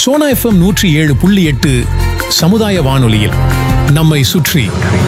Sona FM நூற்றி ஏழு புள்ளி எட்டு சமுதாய வானொலியில் நம்மை சுற்றி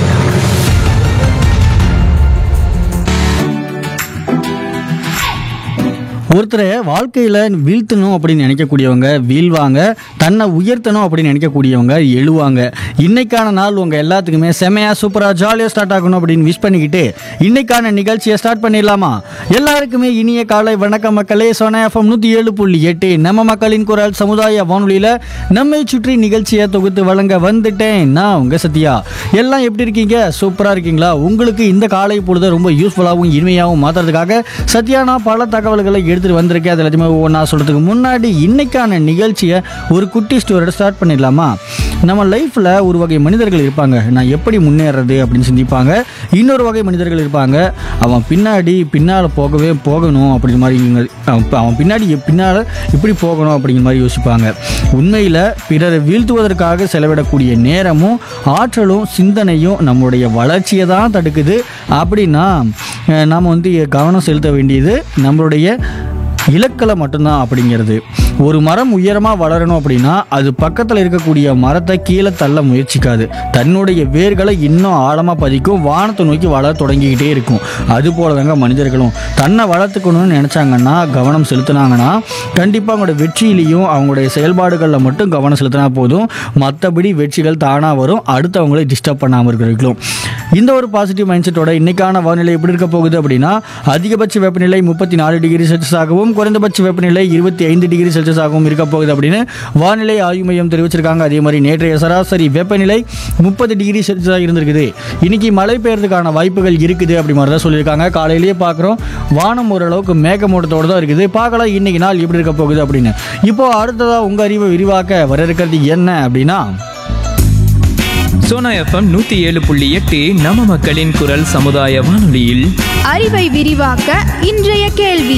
ஒருத்தரை வாழ்க்கையில் வீழ்த்தணும் அப்படின்னு நினைக்கக்கூடியவங்க வீழ்வாங்க தன்னை உயர்த்தணும் அப்படின்னு நினைக்கக்கூடியவங்க எழுவாங்க இன்னைக்கான நாள் உங்கள் எல்லாத்துக்குமே செமையாக சூப்பராக ஜாலியாக ஸ்டார்ட் ஆகணும் அப்படின்னு விஷ் பண்ணிக்கிட்டு இன்னைக்கான நிகழ்ச்சியை ஸ்டார்ட் பண்ணிடலாமா எல்லாருக்குமே இனிய காலை வணக்கம் மக்களே சோனா எஃப்எம் நூற்றி ஏழு புள்ளி எட்டு நம்ம மக்களின் குரல் சமுதாய வானொலியில் நம்மை சுற்றி நிகழ்ச்சியை தொகுத்து வழங்க வந்துட்டேன் நான் உங்கள் சத்யா எல்லாம் எப்படி இருக்கீங்க சூப்பராக இருக்கீங்களா உங்களுக்கு இந்த காலை பொழுது ரொம்ப யூஸ்ஃபுல்லாகவும் இனிமையாகவும் மாற்றுறதுக்காக சத்யா நான் பல தகவல்களை எடுத்துகிட்டு வந்திருக்கேன் அது எல்லாத்தையுமே ஒவ்வொன்றா சொல்கிறதுக்கு முன்னாடி இன்னைக்கான நிகழ்ச்சியை ஒரு குட்டி ஸ்டோரியோட ஸ்டார்ட் பண்ணிடலாமா நம்ம லைஃப்பில் ஒரு வகை மனிதர்கள் இருப்பாங்க நான் எப்படி முன்னேறது அப்படின்னு சிந்திப்பாங்க இன்னொரு வகை மனிதர்கள் இருப்பாங்க அவன் பின்னாடி பின்னால் போகவே போகணும் அப்படிங்கிற மாதிரி இவங்க- அவன் அவன் பின்னாடி எப்- பின்னால் இப்படி போகணும் அப்படிங்கிற மாதிரி யோசிப்பாங்க உண்மையில் பிறரை வீழ்த்துவதற்காக செலவிடக்கூடிய நேரமும் ஆற்றலும் சிந்தனையும் நம்மளுடைய வளர்ச்சியை தான் தடுக்குது அப்படின்னா அஹ், நாம் வந்து கவனம் செலுத்த வேண்டியது நம்மளுடைய இலக்கில் மட்டும்தான் அப்படிங்கிறது ஒரு மரம் உயரமாக வளரணும் அப்படின்னா அது பக்கத்தில் இருக்கக்கூடிய மரத்தை கீழே தள்ள முயற்சிக்காது தன்னுடைய வேர்களை இன்னும் ஆழமாக பதிக்கும் வானத்தை நோக்கி வளர தொடங்கிக்கிட்டே இருக்கும் அது போல தாங்க மனிதர்களும் தன்னை வளர்த்துக்கணும்னு நினச்சாங்கன்னா கவனம் செலுத்துனாங்கன்னா கண்டிப்பாக அவங்களோட வெற்றியிலையும் அவங்களுடைய செயல்பாடுகளில் மட்டும் கவனம் செலுத்தினா போதும் மற்றபடி வெற்றிகள் தானாக வரும் அடுத்தவங்களை டிஸ்டர்ப் பண்ணாமல் இருக்கிறவங்களும் இந்த ஒரு பாசிட்டிவ் மைண்ட் செட்டோட இன்னைக்கான வானிலை எப்படி இருக்க போகுது அப்படின்னா அதிகபட்ச வெப்பநிலை முப்பத்தி நாலு டிகிரி செல்சியஸ் ஆகவும் குறைந்தபட்ச வெப்பநிலை இருபத்தி ஐந்து டிகிரி செல்சியஸ் ஆகவும் இருக்க போகுது அப்படின்னு வானிலை ஆய்வு மையம் தெரிவிச்சிருக்காங்க அதே மாதிரி நேற்றைய சராசரி வெப்பநிலை முப்பது டிகிரி செல்சியஸாக இருந்திருக்குது இன்னைக்கு மழை பெய்யறதுக்கான வாய்ப்புகள் இருக்குது அப்படி மாதிரி தான் சொல்லியிருக்காங்க காலையிலேயே பார்க்குறோம் வானம் ஓரளவுக்கு மேகமூட்டத்தோடு தான் இருக்குது பார்க்கலாம் இன்னைக்கு நாள் எப்படி இருக்க போகுது அப்படின்னு இப்போ அடுத்ததாக உங்கள் அறிவை விரிவாக்க வர இருக்கிறது என்ன அப்படின்னா சோனா எஃப்எம் நூத்தி ஏழு புள்ளி எட்டு நம்ம மக்களின் குரல் சமுதாய வானொலியில் அறிவை விரிவாக்க இன்றைய கேள்வி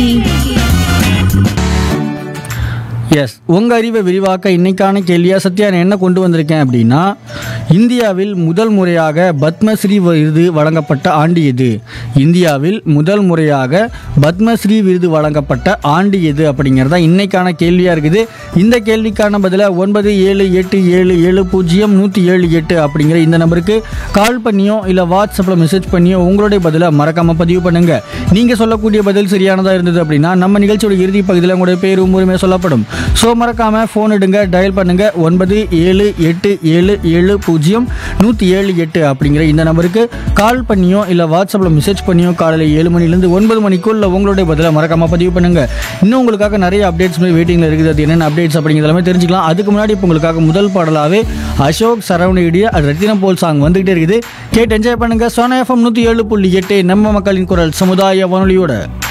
எஸ் உங்கள் அறிவை விரிவாக்க இன்னைக்கான கேள்வியாக சத்யா நான் என்ன கொண்டு வந்திருக்கேன் அப்படின்னா இந்தியாவில் முதல் முறையாக பத்மஸ்ரீ விருது வழங்கப்பட்ட ஆண்டு எது இந்தியாவில் முதல் முறையாக பத்மஸ்ரீ விருது வழங்கப்பட்ட ஆண்டு எது அப்படிங்கிறதா இன்னைக்கான கேள்வியாக இருக்குது இந்த கேள்விக்கான பதிலை ஒன்பது ஏழு எட்டு ஏழு ஏழு பூஜ்ஜியம் நூற்றி ஏழு எட்டு அப்படிங்கிற இந்த நம்பருக்கு கால் பண்ணியோ இல்லை வாட்ஸ்அப்பில் மெசேஜ் பண்ணியோ உங்களுடைய பதிலை மறக்காமல் பதிவு பண்ணுங்கள் நீங்கள் சொல்லக்கூடிய பதில் சரியானதாக இருந்தது அப்படின்னா நம்ம நிகழ்ச்சியோட இறுதி பகுதியில் உங்களுடைய பேரும் உரிமை சொல்லப்படும் ஸோ மறக்காமல் ஃபோன் எடுங்க டயல் பண்ணுங்கள் ஒன்பது ஏழு எட்டு ஏழு ஏழு பூஜ்ஜியம் நூற்றி ஏழு எட்டு அப்படிங்கிற இந்த நம்பருக்கு கால் பண்ணியோ இல்லை வாட்ஸ்அப்பில் மெசேஜ் பண்ணியோ காலையில் ஏழு மணிலேருந்து ஒன்பது மணிக்குள்ள உங்களுடைய பதிலை மறக்காமல் பதிவு பண்ணுங்கள் இன்னும் உங்களுக்காக நிறைய அப்டேட்ஸ் வெயிட்டிங்கில் இருக்குது அது என்னென்ன அப்டேட்ஸ் அப்படிங்கிறது எல்லாமே தெரிஞ்சுக்கலாம் அதுக்கு முன்னாடி இப்போ உங்களுக்காக முதல் பாடலாகவே அசோக் சரவணையுடைய ரத்தினம் போல் சாங் வந்துகிட்டே இருக்குது கேட்டு என்ஜாய் பண்ணுங்கள் சோனா எஃப்எம் நூற்றி ஏழு புள்ளி எட்டு நம்ம மக்களின் குரல் சமுதாய வானொலியோட